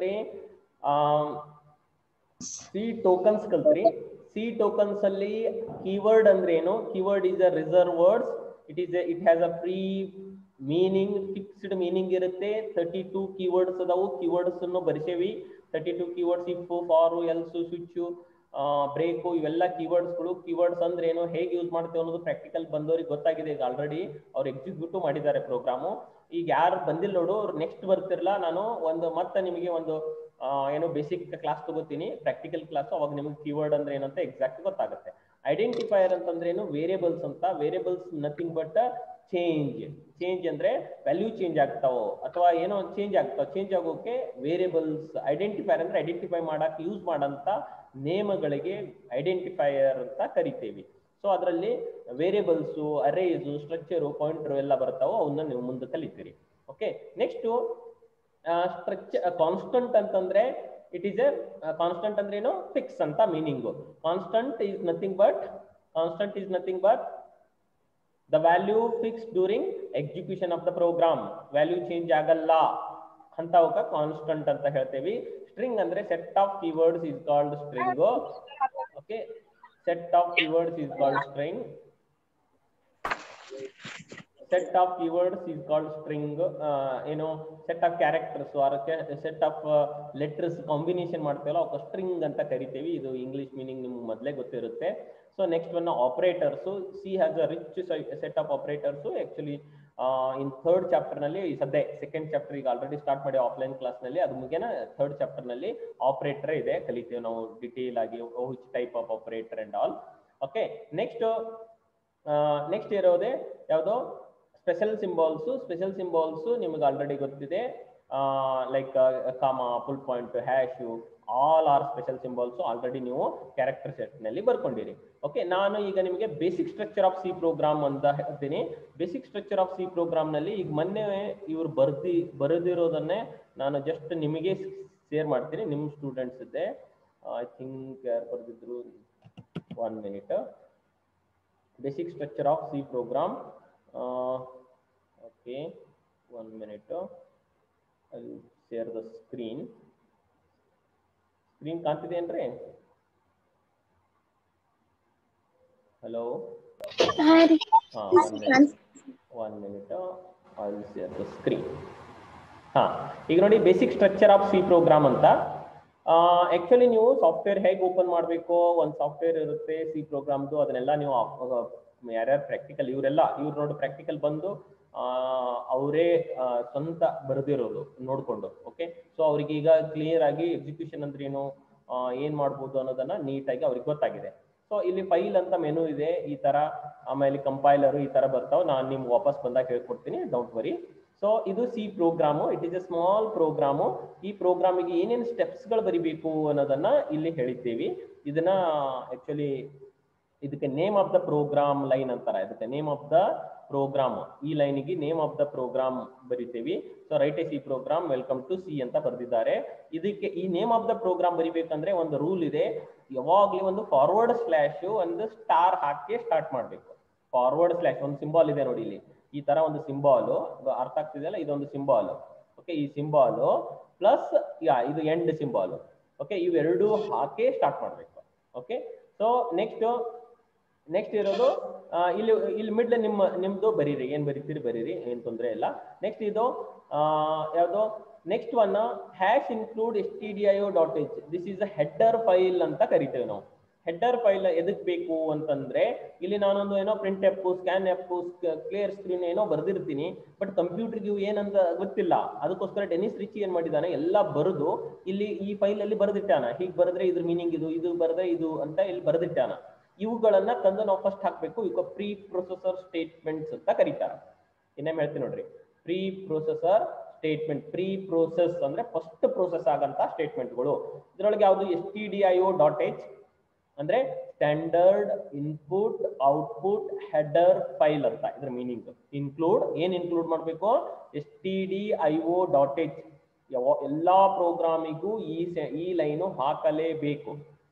ಕಲ್ತ್ರಿ C tokens ಕಲ್ತ್ರಿ C tokens ಅಲ್ಲಿ keyword ಅಂದ್ರೆ ಏನು keyword is a reserve words it is it has a free meaning fixed meaning ಇರುತ್ತೆ thirty two keywords ಅದಾವು keywords ಅನ್ನು ಬರಿಸೇವಿ thirty two keywords if for else switch break ಇವೆಲ್ಲ ಕೀವರ್ಡ್ಸ್ಗಳು ಕೀವರ್ಡ್ಸ್ ಅಂದ್ರೆ ಏನು ಹೇಗೆ ಯೂಸ್ ಮಾಡ್ತೇವೆ ಅನ್ನೋದು ಪ್ರಾಕ್ಟಿಕಲ್ ಬಂದವರಿಗೆ ಗೊತ್ತಾಗಿದೆ ಈಗ ಆಲ್ರೆಡಿ ಅವ್ರು ಎಕ್ಸಿಕ್ಯೂಟಿವ್ ಮಾಡಿದ್ದಾರೆ ಪ್ರೋಗ್ರಾಮು ಈಗ ಯಾರು ಬಂದಿಲ್ಲ ನೋಡು ಅವ್ರು ನೆಕ್ಸ್ಟ್ ಬರ್ತಿರಲ್ಲ ನಾನು ಒಂದು ಮತ್ತೆ ನಿಮಗೆ ಒಂದು ಆ, ಏನು ಬೇಸಿಕ್ ಕ್ಲಾಸ್ ತಗೋತೀನಿ ಪ್ರಾಕ್ಟಿಕಲ್ ಕ್ಲಾಸ್ ಅವಾಗ ನಿಮಗೆ ಕೀವರ್ಡ್ ಅಂದ್ರೆ ಏನಂತ ಎಕ್ಸಾಕ್ಟ್ ಗೊತ್ತಾಗುತ್ತೆ ಐಡೆಂಟಿಫೈಯರ್ ಅಂತಂದ್ರೆ ಏನು ವೇರಿಯಬಲ್ಸ್ ಅಂತ variables nothing but change change ಅಂದ್ರೆ ವ್ಯಾಲ್ಯೂ ಚೇಂಜ್ ಆಗ್ತಾವೋ ಅಥವಾ ಏನೋ ಚೇಂಜ್ ಆಗ್ತಾವ ಚೇಂಜ್ ಆಗೋಕೆ ವೇರಿಯಬಲ್ಸ್ ಐಡೆಂಟಿಫೈಯರ್ ಅಂದ್ರೆ ಐಡೆಂಟಿಫೈ ಮಾಡಕ್ ಯೂಸ್ ಮಾಡಂತ ನೇಮಗಳಿಗೆ ಐಡೆಂಟಿಫೈಯರ್ ಅಂತ ಕರಿತೇವೆ ಸೊ ಅದರಲ್ಲಿ ವೇರಿಯಬಲ್ಸು ಅರೇಸು ಸ್ಟ್ರಕ್ಚರು ಪಾಯಿಂಟರು ಎಲ್ಲ ಬರ್ತಾವೋ ಅವನ್ನ ನೀವು ಮುಂದೆ ಕಲಿತೀರಿ ಓಕೆ ನೆಕ್ಸ್ಟ್ ಸ್ಟ್ರಕ್ಚರ್ ಕಾನ್ಸ್ಟಂಟ್ ಅಂತಂದ್ರೆ ಇಟ್ ಈಸ್ ಎ ಕಾನ್ಸ್ಟಂಟ್ ಅಂದ್ರೆ ಏನು ಫಿಕ್ಸ್ ಅಂತ meaning constant is nothing but constant is nothing but the value fix during execution of the program value change ಆಗಲ್ಲ ಅಂತವಕ್ಕ ಕಾನ್ಸ್ಟಂಟ್ ಅಂತ ಹೇಳ್ತೇವೆ ಸ್ಟ್ರಿಂಗ್ ಅಂದ್ರೆ set of keywords is called string okay set of keywords is called string set of keywords is called string ಏನು set of characters or set of letters combination ಮಾಡ್ತೇವಲ್ಲ ಅವಕ್ಕೆ string ಅಂತ ಕರಿತೇವೆ ಇದು ಇಂಗ್ಲಿಷ್ ಮೀನಿಂಗ್ ನಿಮ್ಗೆ ಮೊದಲೇ ಗೊತ್ತಿರುತ್ತೆ so next one operators C has a rich set of operators actually in third chapter ನಲ್ಲಿ ಈ ಸದ್ಯ ಸೆಕೆಂಡ್ ಚಾಪ್ಟರ್ ಈಗ ಆಲ್ರೆಡಿ ಸ್ಟಾರ್ಟ್ ಮಾಡಿ ಆಫ್ಲೈನ್ ಕ್ಲಾಸ್ ನಲ್ಲಿ ಅದು ಮುಗಿನ ಥರ್ಡ್ ಚಾಪ್ಟರ್ ನಲ್ಲಿ ಆಪರೇಟರ್ ಇದೆ ಕಲಿತೇವೆ ನಾವು ಡಿಟೇಲ್ ಆಗಿ which type of operator and all okay next next ಇರೋದೇ ಯಾವುದು ಸ್ಪೆಷಲ್ ಸಿಂಬಾಲ್ಸ್ ಸ್ಪೆಷಲ್ ಸಿಂಬಾಲ್ಸ್ ನಿಮಗೆ ಆಲ್ರೆಡಿ ಗೊತ್ತಿದೆ like comma full point hash all are special symbols already ನೀವು ಕ್ಯಾರೆಕ್ಟರ್ ಸೆಟ್ ನಲ್ಲಿ ಬರ್ಕೊಂಡಿರಿ ಓಕೆ ನಾನು ಈಗ ನಿಮಗೆ basic structure of C program ಅಂತ ಹೇಳ್ತೀನಿ basic structure of C program ನಲ್ಲಿ ಈಗ ಮೊನ್ನೆ ಇವ್ರು ಬರ್ದಿ ಬರೆದಿರೋದನ್ನೇ ನಾನು ಜಸ್ಟ್ ನಿಮಗೆ ಶೇರ್ ಮಾಡ್ತೀನಿ ನಿಮ್ಮ ಸ್ಟೂಡೆಂಟ್ಸ್ ಇದೆ ಐ ಥಿಂಕ್ ಯಾರು ಬರೆದಿದ್ರು one minute basic structure of C program. Uh, okay, one minute. I'll share the screen. Screen ಕಾಣ್ತಿದೆ ಏನ್ರಿ ಹಲೋ ಹಾ one minute one minute I will share the screen ಹಾ ಈಗ ನೋಡಿ basic structure of C program ಅಂತ actually ನೀವು software ಹೇಗೆ open ಮಾಡಬೇಕು ಒಂದು ಸಾಫ್ಟ್ವೇರ್ ಇರುತ್ತೆ ಸಿ ಪ್ರೋಗ್ರಾಮ್ದು ಅದನ್ನೆಲ್ಲ ನೀವು ಯಾರ್ಯಾರು ಪ್ರಾಕ್ಟಿಕಲ್ ಇವರೆಲ್ಲ ಇವ್ರು ನೋಡಿ ಪ್ರಾಕ್ಟಿಕಲ್ ಬಂದು ಅವರೇ ಸ್ವಂತ ಬರೆದಿರೋದು ನೋಡ್ಕೊಂಡು ಓಕೆ ಸೊ ಅವ್ರಿಗೆ ಈಗ ಕ್ಲಿಯರ್ ಆಗಿ ಎಕ್ಸಿಕ್ಯೂಷನ್ ಅಂದ್ರೆ ಏನು ಆ, ಏನ್ ಮಾಡ್ಬೋದು ಅನ್ನೋದನ್ನ ನೀಟಾಗಿ ಅವ್ರಿಗೆ ಗೊತ್ತಾಗಿದೆ ಸೊ ಇಲ್ಲಿ ಫೈಲ್ ಅಂತ ಮೆನು ಇದೆ ಈ ತರ ಆಮೇಲೆ ಕಂಪೈಲರ್ ಈ ತರ ಬರ್ತಾವ ನಾನು ನಿಮ್ಗೆ ವಾಪಸ್ ಬಂದಾಗ ಹೇಳ್ಕೊಡ್ತೀನಿ ಡೋಂಟ್ ವರಿ ಸೊ ಇದು C program it is a small program ಈ ಪ್ರೋಗ್ರಾಮಿಗೆ ಏನೇನು ಸ್ಟೆಪ್ಸ್ಗಳು ಬರಿಬೇಕು ಅನ್ನೋದನ್ನ ಇಲ್ಲಿ ಹೇಳಿದ್ದೀವಿ ಇದನ್ನ ಆಕ್ಚುಲಿ ಇದಕ್ಕೆ name of the program line ಅಂತಾರೆ ಇದಕ್ಕೆ ನೇಮ್ ಆಫ್ ದ ಪ್ರೋಗ್ರಾಮ್ ಈ ಲೈನಿಗೆ ನೇಮ್ ಆಫ್ ದ ಪ್ರೋಗ್ರಾಮ್ ಬರಿತೀವಿ so write a C program welcome to C ಅಂತ ಬರೆದಿದ್ದಾರೆ ಇದಕ್ಕೆ ಈ ನೇಮ್ ಆಫ್ ದ ಪ್ರೋಗ್ರಾಮ್ ಬರಿಬೇಕಂದ್ರೆ ಒಂದು ರೂಲ್ ಇದೆ ಯಾವಾಗ್ಲೂ ಒಂದು ಫಾರ್ವರ್ಡ್ ಸ್ಲ್ಯಾಶ್ ಒಂದು ಸ್ಟಾರ್ ಹಾಕಿ ಸ್ಟಾರ್ಟ್ ಮಾಡಬೇಕು ಫಾರ್ವರ್ಡ್ ಸ್ಲ್ಯಾಶ್ ಒಂದು ಸಿಂಬಾಲ್ ಇದೆ ನೋಡಿ ಇಲ್ಲಿ ಈ ತರ ಒಂದು ಸಿಂಬಾಲು ಅರ್ಥ ಆಗ್ತಿದೆಯಲ್ಲ ಇದೊಂದು ಸಿಂಬಾಲು ಓಕೆ ಈ ಸಿಂಬಾಲು ಪ್ಲಸ್ ಯಾ ಇದು ಎಂಡ್ ಸಿಂಬಾಲು ಓಕೆ ಇವೆರಡು ಹಾಕಿ ಸ್ಟಾರ್ಟ್ ಮಾಡಬೇಕು ಓಕೆ ಸೊ ನೆಕ್ಸ್ಟ್ ನೆಕ್ಸ್ಟ್ ಇರೋದು ಆ, ಇಲ್ಲಿ ಇಲ್ಲಿ ಮಿಡ್ಲ್ ನಿಮ್ಮ ನಿಮ್ದು ಬರೀರಿ ಏನ್ ಬರೀತೀರಿ ಬರೀರಿ ಏನ್ ತೊಂದರೆ ಇಲ್ಲ ನೆಕ್ಸ್ಟ್ ಇದು ಆ, ಯಾವ್ದು next one hash include S T D I dot H this is a header file ಅಂತ ಕರಿತೇವೆ ನಾವು ಹೆಡ್ಡರ್ ಫೈಲ್ ಎದಕ್ ಬೇಕು ಅಂತಂದ್ರೆ ಇಲ್ಲಿ ನಾನೊಂದು ಏನೋ printf scanf clear screen ಏನೋ ಬರ್ದಿರ್ತೀನಿ ಬಟ್ ಕಂಪ್ಯೂಟರ್ಗೆ ಇವು ಏನಂತ ಗೊತ್ತಿಲ್ಲ ಅದಕ್ಕೋಸ್ಕರ ಡೆನಿಸ್ ರಿಚಿ ಏನ್ ಮಾಡಿದಾನೆ ಎಲ್ಲ ಬರೆದು ಇಲ್ಲಿ ಈ ಫೈಲ್ ಅಲ್ಲಿ ಬರೆದಿಟ್ಟಾನ ಹೀಗೆ ಬರೆದ್ರೆ ಇದ್ರ ಮೀನಿಂಗ್ ಇದು ಇದು ಬರೆದ್ರೆ ಇದು ಅಂತ ಇಲ್ಲಿ ಬರೆದಿಟ್ಟಾನ ಇವುಗಳನ್ನ ತಂದು ನಾವು ಫಸ್ಟ್ ಹಾಕ್ಬೇಕು ಈಗ ಪ್ರೀ ಪ್ರೊಸೆಸರ್ ಸ್ಟೇಟ್ಮೆಂಟ್ಸ್ ಅಂತ ಕರೀತಾರೆ ಇನ್ನೇಮ್ ಹೇಳ್ತೀನಿ ನೋಡ್ರಿ preprocessor statement preprocess ಅಂದ್ರೆ ಫಸ್ಟ್ ಪ್ರೋಸೆಸ್ ಆಗಂತ ಸ್ಟೇಟ್ಮೆಂಟ್ಗಳು ಇದರೊಳಗೆ ಯಾವುದು S T D I O dot H ಅಂದ್ರೆ standard input output header file ಅಂತ ಇದ್ರ ಮೀನಿಂಗ್ ಇನ್ಕ್ಲೂಡ್ ಏನ್ ಇನ್ಕ್ಲೂಡ್ ಮಾಡಬೇಕು S T D I O dot H ಯಾವ ಎಲ್ಲಾ ಪ್ರೋಗ್ರಾಮಿಗೂ ಈ ಸೆ- ಈ ಲೈನು ಹಾಕಲೇಬೇಕು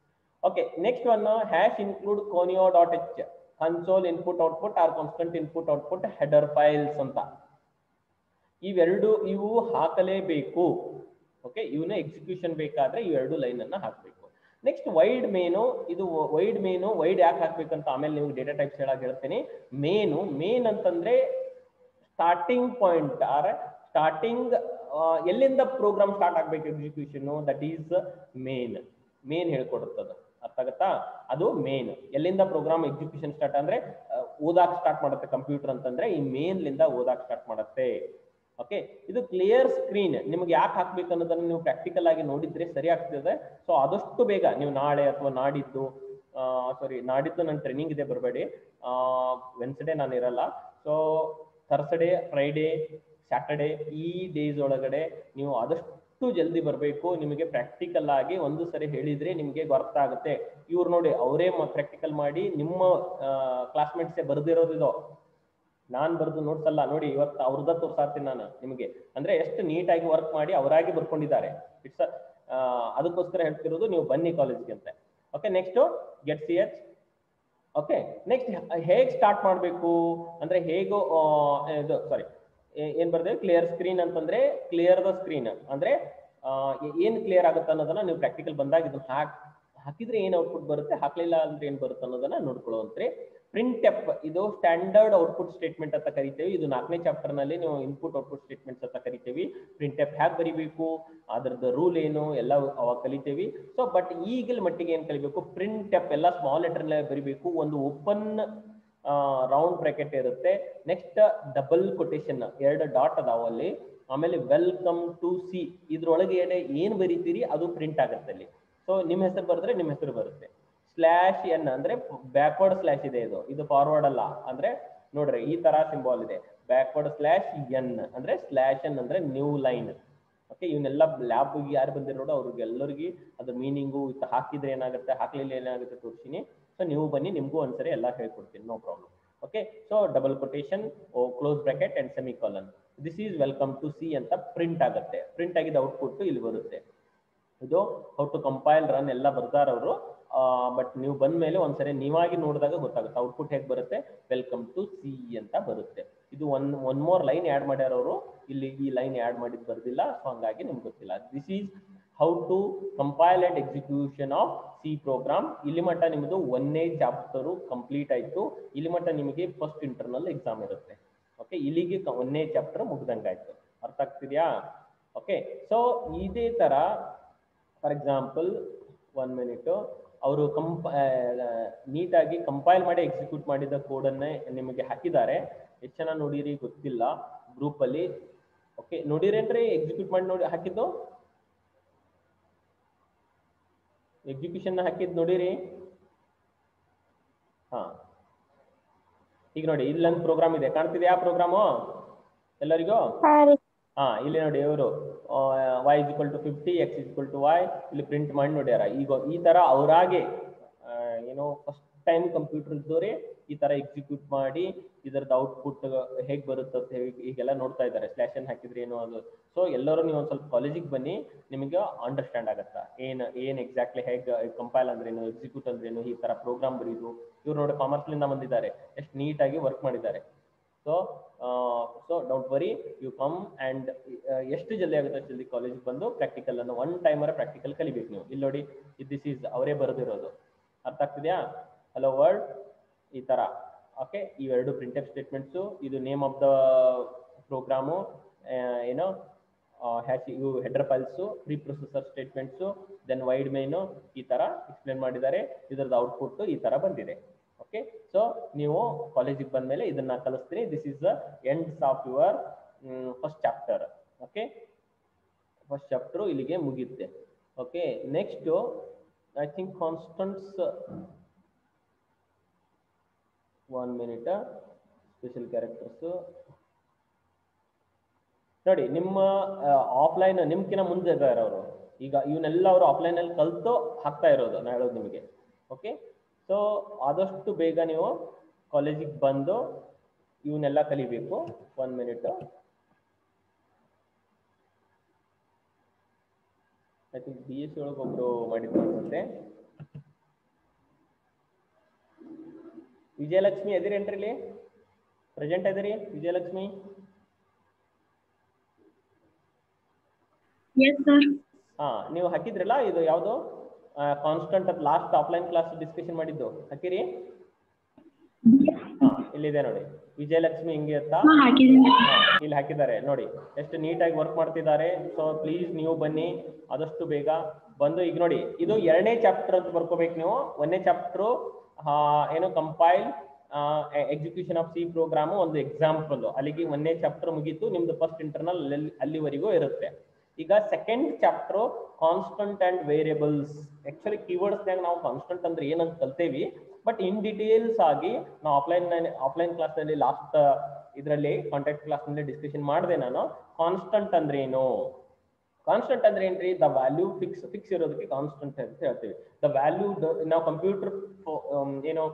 okay next one hash include conio dot H console input output or constant input output header files ಅಂತ ಇವೆರಡು ಇವು ಹಾಕಲೇಬೇಕು ಓಕೆ ಇವನ್ನ ಎಕ್ಸಿಕ್ಯೂಷನ್ ಬೇಕಾದ್ರೆ ಈ ಎರಡು ಲೈನ್ ಅನ್ನ ಹಾಕ್ಬೇಕು ನೆಕ್ಸ್ಟ್ ವೈಡ್ ಮೇನು ಇದು ವೈಡ್ ಮೇನು ವೈಡ್ ಯಾಕೆ ಹಾಕ್ಬೇಕಂತ ಆಮೇಲೆ ನಿಮ್ಗೆ ಡೇಟಾ ಟೈಪ್ಸ್ ಹೇಳಕ್ ಹೇಳ್ತೀನಿ ಮೇನು ಮೇನ್ ಅಂತಂದ್ರೆ ಸ್ಟಾರ್ಟಿಂಗ್ ಪಾಯಿಂಟ್ ಆರ್ ಸ್ಟಾರ್ಟಿಂಗ್ ಎಲ್ಲಿಂದ ಪ್ರೋಗ್ರಾಮ್ ಸ್ಟಾರ್ಟ್ ಆಗ್ಬೇಕು execution that is main main ಹೇಳ್ಕೊಡುತ್ತದೆ ಅರ್ಥ ಆಗತ್ತಾ ಅದು ಮೇನ್ ಎಲ್ಲಿಂದ ಪ್ರೋಗ್ರಾಮ್ ಎಕ್ಸಿಕ್ಯೂಷನ್ ಸ್ಟಾರ್ಟ್ ಅಂದ್ರೆ ಓದಾಕ್ ಸ್ಟಾರ್ಟ್ ಮಾಡುತ್ತೆ ಕಂಪ್ಯೂಟರ್ ಅಂತಂದ್ರೆ ಈ ಮೇನ್ ಲಿಂದ ಓದಾಕ್ ಸ್ಟಾರ್ಟ್ ಮಾಡುತ್ತೆ ಓಕೆ ಇದು ಕ್ಲಿಯರ್ ಸ್ಕ್ರೀನ್ ನಿಮ್ಗೆ ಯಾಕೆ ಹಾಕ್ಬೇಕು ಅನ್ನೋದನ್ನ ನೀವು ಪ್ರಾಕ್ಟಿಕಲ್ ಆಗಿ ನೋಡಿದ್ರೆ ಸರಿ ಆಗ್ತದೆ ಸೊ ಆದಷ್ಟು ಬೇಗ ನೀವು ನಾಳೆ ಅಥವಾ ನಾಡಿದ್ದು ಸಾರಿ ನಾಡಿದ್ದು ನನ್ನ ಟ್ರೈನಿಂಗ್ ಇದೆ ಬರಬೇಡಿ ವೆನ್ಸ್ಡೇ ನಾನು ಇರಲ್ಲ ಸೊ ಥರ್ಸ್ಡೇ ಫ್ರೈಡೇ ಸ್ಯಾಟರ್ಡೇ ಈ ಡೇಸ್ ಒಳಗಡೆ ನೀವು ಆದಷ್ಟು ಜಲ್ದಿ ಬರಬೇಕು ನಿಮಗೆ ಪ್ರಾಕ್ಟಿಕಲ್ ಆಗಿ ಒಂದು ಸರಿ ಹೇಳಿದ್ರೆ ನಿಮಗೆ ಗೊತ್ತಾಗುತ್ತೆ ಇವ್ರು ನೋಡಿ ಅವರೇ ಪ್ರಾಕ್ಟಿಕಲ್ ಮಾಡಿ ನಿಮ್ಮ ಕ್ಲಾಸ್ಮೇಟ್ಸೇ ಬರ್ದಿರೋದು ಇದು ನಾನ್ ಬರ್ದು ನೋಟ್ಸ್ ಅಲ್ಲ ನೋಡಿ ಇವತ್ತು ಅವ್ರದ ತೋರ್ಸಾತೀನಿ ನಾನು ನಿಮಗೆ ಅಂದ್ರೆ ಎಷ್ಟು ನೀಟಾಗಿ ವರ್ಕ್ ಮಾಡಿ ಅವರಾಗಿ ಬರ್ಕೊಂಡಿದ್ದಾರೆ ಇಟ್ಸ್ ಅದಕ್ಕೋಸ್ಕರ ಹೇಳ್ತಿರೋದು ನೀವು ಬನ್ನಿ ಕಾಲೇಜ್ಗೆ ಅಂತ ಓಕೆ ನೆಕ್ಸ್ಟ್ ಗೆಟ್ ಸಿ ಎಚ್ ಓಕೆ ನೆಕ್ಸ್ಟ್ ಹೇಗೆ ಸ್ಟಾರ್ಟ್ ಮಾಡಬೇಕು ಅಂದ್ರೆ ಹೇಗೋ ಇದು ಸಾರಿ ಏನ್ ಬರ್ದೇವೆ ಕ್ಲಿಯರ್ ಸ್ಕ್ರೀನ್ ಅಂತಂದ್ರೆ ಕ್ಲಿಯರ್ ದ ಸ್ಕ್ರೀನ್ ಅಂದ್ರೆ ಏನ್ ಕ್ಲಿಯರ್ ಆಗುತ್ತೆ ಅನ್ನೋದನ್ನ ನೀವು ಪ್ರಾಕ್ಟಿಕಲ್ ಬಂದಾಗ ಇದನ್ನ ಹಾಕ್ ಹಾಕಿದ್ರೆ ಏನ್ ಔಟ್ಪುಟ್ ಬರುತ್ತೆ ಹಾಕ್ಲಿಲ್ಲ ಅಂದ್ರೆ ಏನ್ ಬರುತ್ತೆ ಅನ್ನೋದನ್ನ ನೋಡ್ಕೊಳ್ಳುವಂತ್ರಿ ಪ್ರಿಂಟ್ ಎಪ್ ಇದು ಸ್ಟ್ಯಾಂಡರ್ಡ್ ಔಟ್ಪುಟ್ ಸ್ಟೇಟ್ಮೆಂಟ್ ಅಂತ ಕರಿತೇವೆ ಇದು ನಾಲ್ಕನೇ ಚಾಪ್ಟರ್ ನಲ್ಲಿ ನೀವು ಇನ್ಪುಟ್ ಔಟ್ಪುಟ್ ಸ್ಟೇಟ್ಮೆಂಟ್ಸ್ ಅಂತ ಕರಿತೇವೆ ಪ್ರಿಂಟ್ ಎಪ್ ಹ್ಯಾಕ್ ಬರಿಬೇಕು ಅದ್ರದ್ದು ರೂಲ್ ಏನು ಎಲ್ಲ ಅವಾಗ ಕಲಿತೇವಿ ಸೊ ಬಟ್ ಈಗಿನ ಮಟ್ಟಿಗೆ ಏನ್ ಕಲಿಬೇಕು ಪ್ರಿಂಟ್ ಎಪ್ ಎಲ್ಲ ಸ್ಮಾಲ್ ಲೆಟರ್ ಬರಿಬೇಕು ಒಂದು ಓಪನ್ ರೌಂಡ್ ಬ್ರಾಕೆಟ್ ಇರುತ್ತೆ ನೆಕ್ಸ್ಟ್ ಡಬಲ್ ಕೊಟೇಶನ್ ಎರಡು ಡಾಟ್ ಅದಾವ ಅಲ್ಲಿ ಆಮೇಲೆ ವೆಲ್ಕಮ್ ಟು ಸಿ ಇದ್ರೊಳಗೆ ಏನ್ ಬರೀತೀರಿ ಅದು ಪ್ರಿಂಟ್ ಆಗುತ್ತೆ ಅಲ್ಲಿ ಸೊ ನಿಮ್ಮ ಹೆಸರು ಬರೆದ್ರೆ ನಿಮ್ಮ ಹೆಸರು ಬರುತ್ತೆ ಸ್ಲ್ಯಾಶ್ ಎನ್ ಅಂದ್ರೆ ಬ್ಯಾಕ್ವರ್ಡ್ ಸ್ಲ್ಯಾಶ್ ಇದೆ ಇದು ಇದು ಫಾರ್ವರ್ಡ್ ಅಲ್ಲ ಅಂದ್ರೆ ನೋಡ್ರಿ ಈ ತರ ಸಿಂಬಾಲ್ ಇದೆ ಬ್ಯಾಕ್ವರ್ಡ್ ಸ್ಲ್ಯಾಶ್ ಎನ್ ಅಂದ್ರೆ ಸ್ಲ್ಯಾಶ್ ಎನ್ ಅಂದ್ರೆ ನ್ಯೂ ಲೈನ್ ಓಕೆ ಇವನ್ನೆಲ್ಲ ಲ್ಯಾಬ್ ಯಾರು ಬಂದಿರೋದು ಅವ್ರಿಗೆ ಎಲ್ಲರಿಗೆ ಅದ್ರ ಮೀನಿಂಗು ಇತ್ತು ಹಾಕಿದ್ರೆ ಏನಾಗುತ್ತೆ ಹಾಕ್ಲಿಲ್ಲ ಏನಾಗುತ್ತೆ ತೋರಿಸಿನಿ ಸೊ ನೀವು ಬನ್ನಿ ನಿಮ್ಗೂ ಒಂದ್ಸರಿ ಎಲ್ಲ ಹೇಳ್ಕೊಡ್ತೀನಿ no problem okay so double quotation close bracket and semicolon this is welcome to C ಅಂತ ಪ್ರಿಂಟ್ ಆಗುತ್ತೆ ಪ್ರಿಂಟ್ ಆಗಿದ್ದ ಔಟ್ಪುಟ್ ಇಲ್ಲಿ ಬರುತ್ತೆ ಇದು ಹೌ ಟು ಕಂಪೈಲ್ ರನ್ ಎಲ್ಲ ಬರ್ತಾರ ಅವರು ಬಟ್ ನೀವು ಬಂದ ಮೇಲೆ ಒಂದ್ಸರಿ ನೀವಾಗಿ ನೋಡಿದಾಗ ಗೊತ್ತಾಗುತ್ತೆ ಔಟ್ಪುಟ್ ಹೇಗೆ ಬರುತ್ತೆ ವೆಲ್ಕಮ್ ಟು ಸಿ ಅಂತ ಬರುತ್ತೆ ಇದು one one more line add ಮಾಡ್ಯಾರ ಅವರು ಇಲ್ಲಿ ಈ ಲೈನ್ ಆ್ಯಡ್ ಮಾಡಿದ್ ಬರ್ದಿಲ್ಲ ಸೊ ಹಂಗಾಗಿ ನಿಮ್ಗೆ ಗೊತ್ತಿಲ್ಲ this is how to compile and execution of C program ಇಲ್ಲಿ ಮಟ್ಟ ನಿಮ್ಮದು ಒಂದೇ ಚಾಪ್ಟರು ಕಂಪ್ಲೀಟ್ ಆಯ್ತು ಇಲ್ಲಿ ಮಟ್ಟ ನಿಮಗೆ ಫಸ್ಟ್ ಇಂಟರ್ನಲ್ ಎಕ್ಸಾಮ್ ಇರುತ್ತೆ ಓಕೆ ಇಲ್ಲಿಗೆ ಒಂದೇ ಚಾಪ್ಟರ್ ಮುಗ್ದಂಗಾಯ್ತು ಅರ್ಥ ಆಗ್ತಿದ್ಯಾ ಓಕೆ ಸೊ ಇದೇ ತರ ಫಾರ್ ಎಕ್ಸಾಂಪಲ್ ಒನ್ ಮಿನಿಟ್ ಅವರು ಕಂಪ ನೀಟಾಗಿ ಕಂಪೈಲ್ ಮಾಡಿ ಎಕ್ಸಿಕ್ಯೂಟ್ ಮಾಡಿದ ಕೋಡನ್ನೇ ನಿಮಗೆ ಹಾಕಿದ್ದಾರೆ ಎಷ್ಟು ಜನ ನೋಡಿರಿ ಗೊತ್ತಿಲ್ಲ ಗ್ರೂಪಲ್ಲಿ ಓಕೆ ನೋಡಿರೇನ್ರಿ ಎಕ್ಸಿಕ್ಯೂಟ್ ಮಾಡಿ ನೋಡಿ ಹಾಕಿದ್ದು ಎಕ್ಸಿಕ್ಯೂಷನ್ ಹಾಕಿದ್ ನೋಡಿರಿ ಹಾ ಈಗ ನೋಡಿ ಇಲ್ಲೊಂದು ಪ್ರೋಗ್ರಾಮ್ ಇದೆ ಕಾಣ್ತಿದೆಯಾ ಪ್ರೋಗ್ರಾಮು ಎಲ್ಲರಿಗೂ ಹಾ ಇಲ್ಲಿ ನೋಡಿ ಇವರು Y is equal to fifty X is equal to Y ಇಲ್ಲಿ ಪ್ರಿಂಟ್ ಮಾಡಿ ನೋಡ್ಯಾರ ಈಗ ಈ ತರ ಅವರಾಗೆ ಏನೋ ಫಸ್ಟ್ ಟೈಮ್ ಕಂಪ್ಯೂಟರ್ ಇದ್ದವ್ರೆ ಈ ತರ ಎಕ್ಸಿಕ್ಯೂಟ್ ಮಾಡಿ ಇದರದ್ದು ಔಟ್ಪುಟ್ ಹೇಗ್ ಬರುತ್ತೆ ಅಂತ ಹೇಳಿ ಈಗೆಲ್ಲ ನೋಡ್ತಾ ಇದ್ದಾರೆ ಸ್ಲ್ಯಾಶನ್ ಹಾಕಿದ್ರೆ ಏನು ಅದು ಸೊ ಎಲ್ಲರೂ ನೀವು ಒಂದ್ ಸ್ವಲ್ಪ ಕಾಲೇಜಿಗೆ ಬನ್ನಿ ನಿಮಗೆ ಅಂಡರ್ಸ್ಟ್ಯಾಂಡ್ ಆಗತ್ತಾ ಏನ್ ಏನ್ ಎಕ್ಸಾಕ್ಟ್ಲಿ ಹೇಗ್ ಕಂಪೈಲ್ ಅಂದ್ರೇನು ಎಕ್ಸಿಕ್ಯೂಟ್ ಅಂದ್ರೇನು ಈ ತರ ಪ್ರೋಗ್ರಾಮ್ ಬರೀದು ಇವ್ರು ನೋಡಿ ಕಾಮರ್ಸ್ಲಿಂದ ಬಂದಿದ್ದಾರೆ ಎಷ್ಟು ನೀಟಾಗಿ ವರ್ಕ್ ಮಾಡಿದ್ದಾರೆ so so don't worry you come and ಎಷ್ಟು ಜಲ್ದಿ ಆಗುತ್ತೆ ಅಷ್ಟು ಜಲ್ದಿ ಕಾಲೇಜಿಗೆ ಬಂದು ಪ್ರಾಕ್ಟಿಕಲ್ ಅನ್ನು ಒನ್ ಟೈಮರ ಪ್ರಾಕ್ಟಿಕಲ್ ಕಲಿಬೇಕು ನೀವು ಇಲ್ಲಿ ನೋಡಿ ದಿಸ್ ಈಸ್ ಅವರೇ ಬರೆದಿರೋದು ಅರ್ಥ ಆಗ್ತಿದ್ಯಾ ಹಲೋ ವರ್ಡ್ ಈ ತರ ಓಕೆ ಇವೆರಡು ಪ್ರಿಂಟೆಪ್ ಸ್ಟೇಟ್ಮೆಂಟ್ಸು ಇದು ನೇಮ್ ಆಫ್ ದ ಪ್ರೋಗ್ರಾಮು ಏನೋ ಹ್ಯಾಚ್ ಇವು header files preprocessor statements then void main ಈ ತರ ಎಕ್ಸ್ಪ್ಲೇನ್ ಮಾಡಿದ್ದಾರೆ ಇದರದ್ದು ಔಟ್ಪುಟ್ ಈ ತರ ಬಂದಿದೆ ಓಕೆ ಸೊ ನೀವು ಕಾಲೇಜಿಗೆ ಬಂದ್ಮೇಲೆ ಇದನ್ನ ಕಲಿಸ್ತೀನಿ this is the ends of your first chapter okay first chapter ಇಲ್ಲಿಗೆ ಮುಗಿಯುತ್ತೆ okay next I think constants one minute special characters ನೋಡಿ ನಿಮ್ಮ ಆಫ್ಲೈನ್ ನಿಮ್ಕಿನ ಮುಂದೆ ಇದ್ದಾರೆ ಅವರು ಈಗ ಇವನ್ನೆಲ್ಲ ಅವರು ಆಫ್ಲೈನ್ ಅಲ್ಲಿ ಕಲ್ತು ಹಾಕ್ತಾ ಇರೋದು ನಾ ಹೇಳೋದು ನಿಮಗೆ ಓಕೆ ಸೊ ಆದಷ್ಟು ಬೇಗ ನೀವು ಕಾಲೇಜಿಗೆ ಬಂದು ಇವನ್ನೆಲ್ಲ ಕಲಿಬೇಕು one minute I think B S C ಒಳಗೆ ಒಬ್ರು ಮಾಡಿದ್ರು ಅನ್ಸುತ್ತೆ ವಿಜಯಲಕ್ಷ್ಮಿ ಎದಿರೇನ್ರಿ ಇಲ್ಲಿ ಪ್ರೆಸೆಂಟ್ ಎದಿರಿ ವಿಜಯಲಕ್ಷ್ಮಿ Yes, sir. ಹಾ ನೀವು ಹಾಕಿದ್ರಲ್ಲ ಇದು ಯಾವುದು ಕಾನ್ಸ್ಟಂಟ್ ಅದು ಲಾಸ್ಟ್ ಆಫ್ಲೈನ್ ಕ್ಲಾಸ್ ಡಿಸ್ಕಷನ್ ಮಾಡಿದ್ದು ಹಾಕಿರಿ ಹಾ ಇಲ್ಲಿದೆ ನೋಡಿ ವಿಜಯಲಕ್ಷ್ಮಿ ಹಿಂಗೆ ಅಂತ ಹಾ, ಹಾಕಿದ್ದೀನಿ. ಹಾ, ಇಲ್ಲಿ ಹಾಕಿದ್ದಾರೆ ನೋಡಿ ಎಷ್ಟು ನೀಟಾಗಿ ವರ್ಕ್ ಮಾಡ್ತಿದ್ದಾರೆ ಸೊ ಪ್ಲೀಸ್ ನೀವು ಬನ್ನಿ ಆದಷ್ಟು ಬೇಗ ಬಂದು ಈಗ ನೋಡಿ ಇದು ಎರಡನೇ ಚಾಪ್ಟರ್ ಅಂತ ಬರ್ಕೋಬೇಕು ನೀವು ಒಂದನೇ ಚಾಪ್ಟರ್ ಏನು compile execution of C program ಒಂದು ಎಕ್ಸಾಂಪಲ್ ಅಲ್ಲಿಗೆ ಒಂದನೇ ಚಾಪ್ಟರ್ ಮುಗೀತು ನಿಮ್ದು ಫಸ್ಟ್ ಇಂಟರ್ನಲ್ ಅಲ್ಲಿವರೆಗೂ ಇರುತ್ತೆ ಈಗ second chapter constant and variables actually ಕೀವರ್ಡ್ಸ್ನಾಗ ನಾವು ಕಾನ್ಸ್ಟಂಟ್ ಅಂದ್ರೆ ಏನಂತ ಕಲ್ತೇವಿ ಬಟ್ ಇನ್ ಡೀಟೇಲ್ಸ್ ಆಗಿ ನಾವು ಆಫ್ಲೈನ್ ಆಫ್ಲೈನ್ ಕ್ಲಾಸ್ ನಲ್ಲಿ ಲಾಸ್ಟ್ ಇದರಲ್ಲಿ ಕಾಂಟ್ಯಾಕ್ಟ್ ಕ್ಲಾಸ್ ನಲ್ಲಿ ಡಿಸ್ಕಷನ್ ಮಾಡಿದೆ ನಾನು ಕಾನ್ಸ್ಟಂಟ್ ಅಂದ್ರೆ ಏನು ಕಾನ್ಸ್ಟಂಟ್ ಅಂದ್ರೆ ಏನ್ರಿ ದ ವ್ಯಾಲ್ಯೂ ಫಿಕ್ಸ್ ಫಿಕ್ಸ್ ಇರೋದಕ್ಕೆ ಕಾನ್ಸ್ಟಂಟ್ ಅಂತ ಹೇಳ್ತೀವಿ ದ ವ್ಯಾಲ್ಯೂ ನಾವು ಕಂಪ್ಯೂಟರ್ ಏನು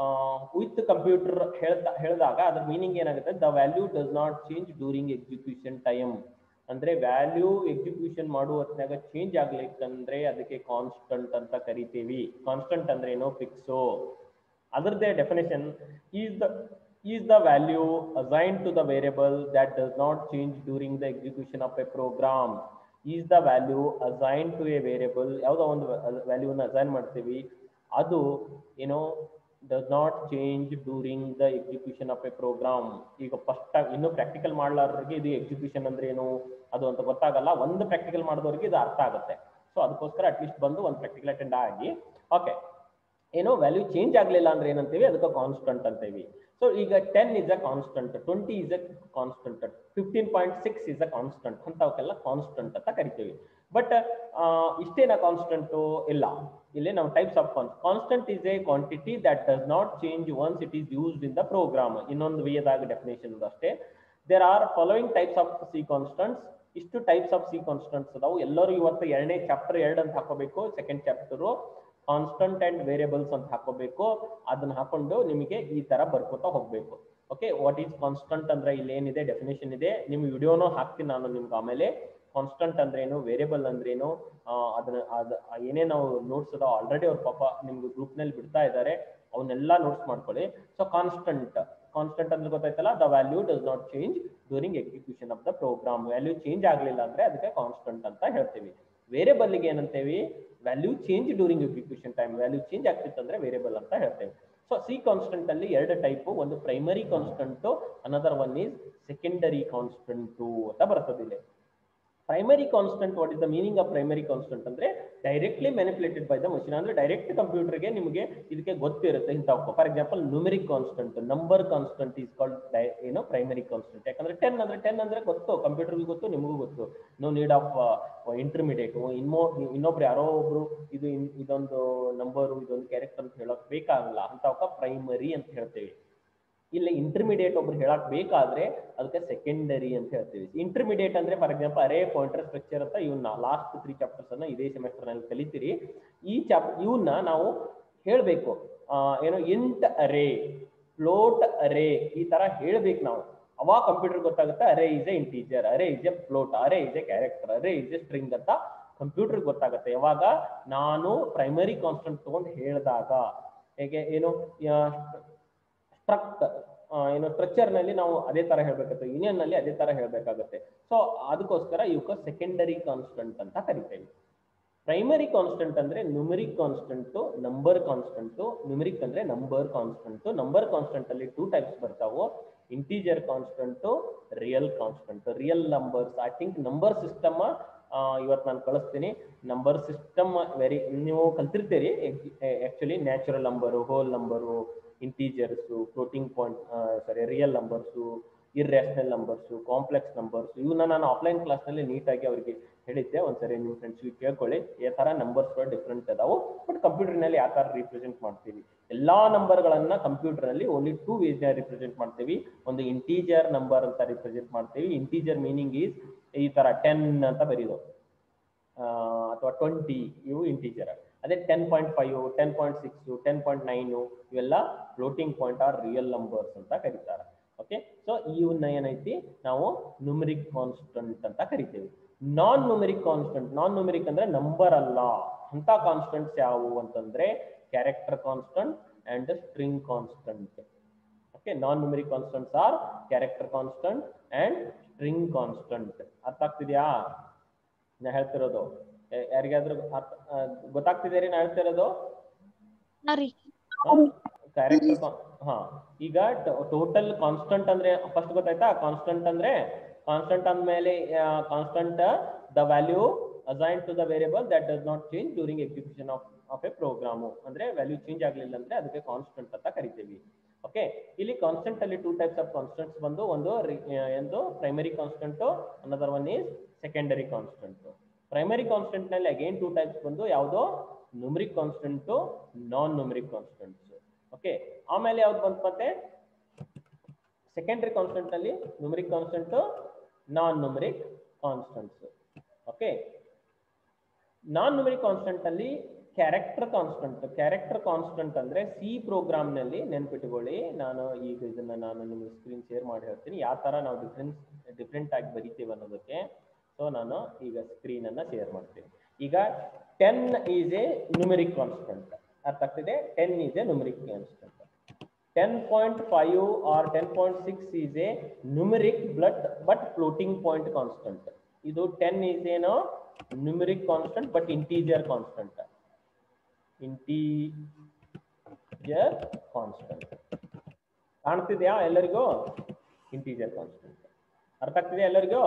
ವಿತ್ ಕಂಪ್ಯೂಟರ್ ಹೇಳ್ತಾ ಹೇಳಿದಾಗ ಅದ್ರ ಮೀನಿಂಗ್ ಏನಾಗುತ್ತೆ the value does not change during execution time ಅಂದ್ರೆ ವ್ಯಾಲ್ಯೂ ಎಕ್ಸಿಕ್ಯೂಷನ್ ಮಾಡುವ ಹೊತ್ನ್ಯಾಗ ಚೇಂಜ್ ಆಗ್ಲಿಕ್ಕಂದ್ರೆ ಅದಕ್ಕೆ ಕಾನ್ಸ್ಟಂಟ್ ಅಂತ ಕರಿತೀವಿ ಕಾನ್ಸ್ಟಂಟ್ ಅಂದ್ರೆ ಏನೋ ಫಿಕ್ಸು ಅದರದ್ದೇ definition is the is the value assign to the variable that does not change during the execution of a program is the value assign to a variable ಯಾವುದೋ ಒಂದು ವ್ಯಾಲ್ಯೂನ assign ಮಾಡ್ತೀವಿ ಅದು ಏನೋ does not change during the execution of a program ಈಗ first ಇನ್ನು practical ಮಾಡ್ಲಾರ್ರಿಗೆ ಇದು ಎಕ್ಸಿಕ್ಯೂಷನ್ ಅಂದ್ರೆ ಏನು ಅದು ಅಂತ ಗೊತ್ತಾಗಲ್ಲ ಒಂದು ಪ್ರಾಕ್ಟಿಕಲ್ ಮಾಡಿದವ್ರಿಗೆ ಇದು ಅರ್ಥ ಆಗುತ್ತೆ ಸೊ ಅದಕ್ಕೋಸ್ಕರ ಅಟ್ಲೀಸ್ಟ್ ಬಂದು ಒಂದು ಪ್ರಾಕ್ಟಿಕಲ್ ಅಟೆಂಡ್ ಆಗಿ ಓಕೆ ಏನೋ ವ್ಯಾಲ್ಯೂ ಚೇಂಜ್ ಆಗಲಿಲ್ಲ ಅಂದ್ರೆ ಏನಂತೀವಿ ಅದಕ್ಕೆ ಕಾನ್ಸ್ಟಂಟ್ ಅಂತೀವಿ ಸೊ ಈಗ ten is a constant twenty is a constant fifteen point six is a constant ಅಂತವಕ್ಕೆಲ್ಲ ಕಾನ್ಸ್ಟಂಟ್ ಅಂತ ಕರಿತೀವಿ ಬಟ್ ಇಷ್ಟೇನ ಕಾನ್ಸ್ಟಂಟು ಇಲ್ಲ ಇಲ್ಲಿ ನಾವು ಟೈಪ್ಸ್ ಆಫ್ ಕಾನ್ಸ್ constant is a quantity that does not change once it is used in the program ಇನ್ನೊಂದು ವಿಯದಾಗ ಡೆಫಿನೇಷನ್ ಅಷ್ಟೇ there are following types of C constants ಇಷ್ಟು ಟೈಪ್ಸ್ ಆಫ್ ಸಿ ಕಾನ್ಸ್ಟಂಟ್ಸ್ ಅದಾವು ಎಲ್ಲರೂ ಇವತ್ತು ಎರಡನೇ ಚಾಪ್ಟರ್ ಎರಡು ಅಂತ ಹಾಕೋಬೇಕು second chapter constant and variables ಅಂತ ಹಾಕೋಬೇಕು ಅದನ್ನ ಹಾಕೊಂಡು ನಿಮಗೆ ಈ ತರ ಬರ್ಕೋತಾ ಹೋಗ್ಬೇಕು ಓಕೆ ವಾಟ್ ಈಸ್ ಕಾನ್ಸ್ಟಂಟ್ ಅಂದ್ರೆ ಇಲ್ಲಿ ಏನಿದೆ ಡೆಫಿನೇಷನ್ ಇದೆ ನಿಮ್ ವಿಡಿಯೋನು ಹಾಕ್ತೀನಿ ನಾನು ನಿಮ್ಗೆ ಆಮೇಲೆ ಕಾನ್ಸ್ಟಂಟ್ ಅಂದ್ರೆ ಏನು ವೇರಿಯಬಲ್ ಅಂದ್ರೆ ಏನು ಆ, ಅದನ್ನ ಅದ ಏನೇ ನಾವು ನೋಟ್ಸ್ ಅದಾವ ಆಲ್ರೆಡಿ ಅವ್ರ ಪಾಪ ನಿಮ್ಗೆ ಗ್ರೂಪ್ ನಲ್ಲಿ ಬಿಡ್ತಾ ಇದ್ದಾರೆ ಅವನ್ನೆಲ್ಲ ನೋಟ್ಸ್ ಮಾಡ್ಕೊಳ್ಳಿ ಸೊ ಕಾನ್ಸ್ಟಂಟ್ ಕಾನ್ಸ್ಟಂಟ್ ಅಂದ್ರೆ ಗೊತ್ತಾಯ್ತಲ್ಲ the value does not change during execution of the program value change ಆಗಲಿಲ್ಲ ಅಂದ್ರೆ ಅದಕ್ಕೆ ಕಾನ್ಸ್ಟಂಟ್ ಅಂತ ಹೇಳ್ತೀವಿ ವೇರಿಯಬಲ್ಗೆ ಏನಂತೇವಿ value change during execution time value change ಆಗ್ತಿತ್ತು ಅಂದ್ರೆ ವೇರಿಯಬಲ್ ಅಂತ ಹೇಳ್ತೇವೆ ಸೊ ಸಿ ಕಾನ್ಸ್ಟಂಟ್ ಅಲ್ಲಿ ಎರಡು ಟೈಪ್ ಒಂದು primary constant another one is secondary constant ಅಂತ ಬರ್ತದೆ ಇಲ್ಲಿ primary constant what is the meaning of primary constant ಅಂದ್ರೆ directly manipulated by the machine ಅಂದ್ರೆ ಡೈರೆಕ್ಟ್ ಕಂಪ್ಯೂಟರ್ಗೆ ನಿಮಗೆ ಇದಕ್ಕೆ ಗೊತ್ತಿರುತ್ತೆ ಇಂಥವು for example numeric constant number constant is called ಏನೋ ಪ್ರೈಮರಿ ಕಾನ್ಸ್ಟಂಟ್ ಯಾಕಂದ್ರೆ ಟೆನ್ ಅಂದ್ರೆ ಟೆನ್ ಅಂದ್ರೆ ಗೊತ್ತು ಕಂಪ್ಯೂಟರ್ಗೂ ಗೊತ್ತು ನಿಮಗೂ ಗೊತ್ತು ನೋ ನೀಡ್ ಆಫ್ ಇಂಟರ್ಮೀಡಿಯೇಟ್ ಇನ್ನೋ ಇನ್ನೊಬ್ರು ಯಾರೋ ಒಬ್ರು ಇದು ಇನ್- ಇದೊಂದು ನಂಬರು ಇದೊಂದು ಕ್ಯಾರೆಕ್ಟರ್ ಅಂತ ಹೇಳಕ್ ಬೇಕಾಗಲ್ಲ ಅಂತವಕ್ಕ ಪ್ರೈಮರಿ ಅಂತ ಹೇಳ್ತೇವೆ ಇಲ್ಲಿ ಇಂಟರ್ಮೀಡಿಯೇಟ್ ಒಬ್ರು ಹೇಳಕ್ ಬೇಕಾದ್ರೆ ಅದಕ್ಕೆ ಸೆಕೆಂಡರಿ ಅಂತ ಹೇಳ್ತೀವಿ ಇಂಟರ್ಮೀಡಿಯೇಟ್ ಅಂದ್ರೆ for example array pointer structure ಅಂತ ಇವನ್ನ ಲಾಸ್ಟ್ ತ್ರೀ ಚಾಪ್ಟರ್ಸ್ ಅನ್ನ ಇದೇ ಸೆಮೆಸ್ಟರ್ ನಲ್ಲಿ ಕಲಿತೀರಿ ಈ ಚಾಪ್ ಇವನ್ನ ನಾವು ಹೇಳ್ಬೇಕು ಆ, ಏನು ಇಂಟ್ ಅರೇ ಫ್ಲೋಟ್ ಅರೇ ಈ ತರ ಹೇಳ್ಬೇಕು ನಾವು ಅವಾಗ ಕಂಪ್ಯೂಟರ್ ಗೊತ್ತಾಗುತ್ತೆ array is a integer array is a float array is a character array is a string ಅಂತ ಕಂಪ್ಯೂಟರ್ ಗೊತ್ತಾಗುತ್ತೆ ಯಾವಾಗ ನಾನು ಪ್ರೈಮರಿ ಕಾನ್ಸ್ಟೆಂಟ್ ತಗೊಂಡು ಹೇಳಿದಾಗ ಹೇಗೆ ಏನು ಸ್ಟ್ರಕ್ಟ್ ಏನು ಸ್ಟ್ರಕ್ಚರ್ ನಲ್ಲಿ ನಾವು ಅದೇ ತರ ಹೇಳ್ಬೇಕಾಗುತ್ತೆ ಯೂನಿಯನ್ ನಲ್ಲಿ ಅದೇ ತರ ಹೇಳ್ಬೇಕಾಗುತ್ತೆ ಸೊ ಅದಕ್ಕೋಸ್ಕರ ಇವಕ್ಕೆ ಸೆಕೆಂಡರಿ ಕಾನ್ಸ್ಟೆಂಟ್ ಅಂತ ಕರಿತೇವೆ ಪ್ರೈಮರಿ ಕಾನ್ಸ್ಟೆಂಟ್ ಅಂದ್ರೆ numeric constant number constant numeric ಅಂದ್ರೆ ನಂಬರ್ ಕಾನ್ಸ್ಟೆಂಟ್ ನಂಬರ್ ಕಾನ್ಸ್ಟೆಂಟ್ ಅಲ್ಲಿ ಟೂ ಟೈಪ್ಸ್ ಬರ್ತಾವು integer constant real constant real numbers I think number system ಇವತ್ತು ನಾನು ಕಳಿಸ್ತೀನಿ ನಂಬರ್ ಸಿಸ್ಟಮ್ ವೆರಿ ನೀವು ಕಲ್ತಿರ್ತೀರಿ actually natural number whole number integers floating point sorry real numbers irrational numbers complex numbers ಇವನ್ನ ನಾನು offline ಕ್ಲಾಸ್ನಲ್ಲಿ ನೀಟಾಗಿ ಅವರಿಗೆ ಹೇಳಿದ್ದೆ ಒಂದ್ಸರಿ ನಿಮ್ಮ ಫ್ರೆಂಡ್ಸ್ಗೆ ಕೇಳ್ಕೊಳ್ಳಿ ಯಾವ ಥರ ನಂಬರ್ಸ್ಗಳು ಡಿಫ್ರೆಂಟ್ ಅದಾವು ಬಟ್ ಕಂಪ್ಯೂಟರ್ನಲ್ಲಿ ಯಾವ ಥರ ರಿಪ್ರೆಸೆಂಟ್ ಮಾಡ್ತೀವಿ ಎಲ್ಲಾ ನಂಬರ್ಗಳನ್ನ ಕಂಪ್ಯೂಟರ್ನಲ್ಲಿ ಓನ್ಲಿ ಟೂ ವೇಸ್ ರಿಪ್ರೆಸೆಂಟ್ ಮಾಡ್ತೀವಿ ಒಂದು ಇಂಟೀಜರ್ ನಂಬರ್ ಅಂತ ರಿಪ್ರೆಸೆಂಟ್ ಮಾಡ್ತೀವಿ ಇಂಟೀಜರ್ ಮೀನಿಂಗ್ ಈಸ್ ಈ ತರ ಟೆನ್ ಅಂತ ಬರೀದು ಅಥವಾ ಟ್ವೆಂಟಿ ಇವು ಇಂಟೀಜರ್ ಅದೇ ten point five ten point six ten point nine ಇವೆಲ್ಲ floating point or real numbers ಅಂತ ಕರೀತಾರೆ ಓಕೆ ಸೊ ಇವನ್ನ ಏನೈತಿ ನಾವು ನ್ಯೂಮರಿಕ್ ಕಾನ್ಸ್ಟಂಟ್ ಅಂತ ಕರಿತೀವಿ non numeric constant non numeric ಅಂದ್ರೆ ನಂಬರ್ ಅಲ್ಲ ಅಂತ ಕಾನ್ಸ್ಟಂಟ್ಸ್ ಯಾವುವು ಅಂತಂದ್ರೆ character constant and string constant okay non numeric constants are character constant and string constant ಅರ್ಥ ಆಗ್ತಿದ್ಯಾ ನಾ ಹೇಳ್ತಿರೋದು ಯ- ಯಾರಿಗಾದ್ರೂ ಅರ್ಥ ಆ, ಗೊತ್ತಾಗ್ತಿದೆ ನಾ ಹೇಳ್ತಿರೋದು ಹಾ ರೀ ಕ್ಯಾರೆಕ್ಟರ್ ಹಾ ಈಗ ಟೋಟಲ್ ಕಾನ್ಸ್ಟಂಟ್ ಅಂದ್ರೆ ಫಸ್ಟ್ ಗೊತ್ತಾಯ್ತಾ ಕಾನ್ಸ್ಟಂಟ್ ಅಂದ್ರೆ ಕಾನ್ಸ್ಟಂಟ್ ಅಂದ್ಮೇಲೆ constant the value assign to the variable that does not change during execution of of a program ಅಂದ್ರೆ ವ್ಯಾಲ್ಯೂ ಚೇಂಜ್ ಆಗ್ಲಿಲ್ಲ ಅಂದ್ರೆ ಅದಕ್ಕೆ ಕಾನ್ಸ್ಟಂಟ್ ಅಂತ ಕರಿತೀವಿ ಓಕೆ ಇಲ್ಲಿ ಕಾನ್ಸ್ಟಂಟ್ ಅಲ್ಲಿ ಟೂ ಟೈಪ್ಸ್ ಆಫ್ ಕಾನ್ಸ್ಟಂಟ್ಸ್ ಬಂದು ಒಂದು ರಿ- ಆ, ಎಂದು primary constant another one is secondary constant primary constant ನಲ್ಲಿ ಅಗೇನ್ ಟೂ ಟೈಪ್ಸ್ ಬಂದು ಯಾವುದೋ numeric constant non numeric constants okay ಆಮೇಲೆ ಯಾವ್ದು ಬಂತು ಮತ್ತೆ ಸೆಕೆಂಡರಿ ಕಾನ್ಸ್ಟಂಟ್ ಅಲ್ಲಿ numeric constant non numeric constants okay non numeric constant ಅಲ್ಲಿ ಕ್ಯಾರೆಕ್ಟರ್ ಕಾನ್ಸ್ಟಂಟ್ ಕ್ಯಾರೆಕ್ಟರ್ ಕಾನ್ಸ್ಟಂಟ್ ಅಂದ್ರೆ ಸಿ ಪ್ರೋಗ್ರಾಮ್ ನಲ್ಲಿ ನೆನ್ಪಿಟ್ಕೊಳ್ಳಿ ನಾನು ಈಗ ಇದನ್ನ ನಾನು ನಿಮಗೆ ಸ್ಕ್ರೀನ್ ಶೇರ್ ಮಾಡಿ ಹೇಳ್ತೀನಿ ಯಾವ ತರ ನಾವು ಡಿಫ್ರೆನ್ಸ್ ಡಿಫ್ರೆಂಟ್ ಆಗಿ ಬರಿತೀವಿ ಅನ್ನೋದಕ್ಕೆ ಸೊ ನಾನು ಈಗ ಸ್ಕ್ರೀನ್ ಅನ್ನ ಶೇರ್ ಮಾಡ್ತೀನಿ ಈಗ ten is a numeric constant ಅರ್ಥ ಆಗ್ತಿದೆ ten is a numeric constant ten point five or ten point six is a numeric blood but floating point constant ಇದು ಟೆನ್ ಈಸ್ ಏನೋ numeric constant but integer constant integer constant ಕಾಣ್ತಿದ್ಯಾ ಎಲ್ಲರಿಗೂ integer constant ಅರ್ಥ ಆಗ್ತಿದೆಯಾ ಎಲ್ಲರಿಗೂ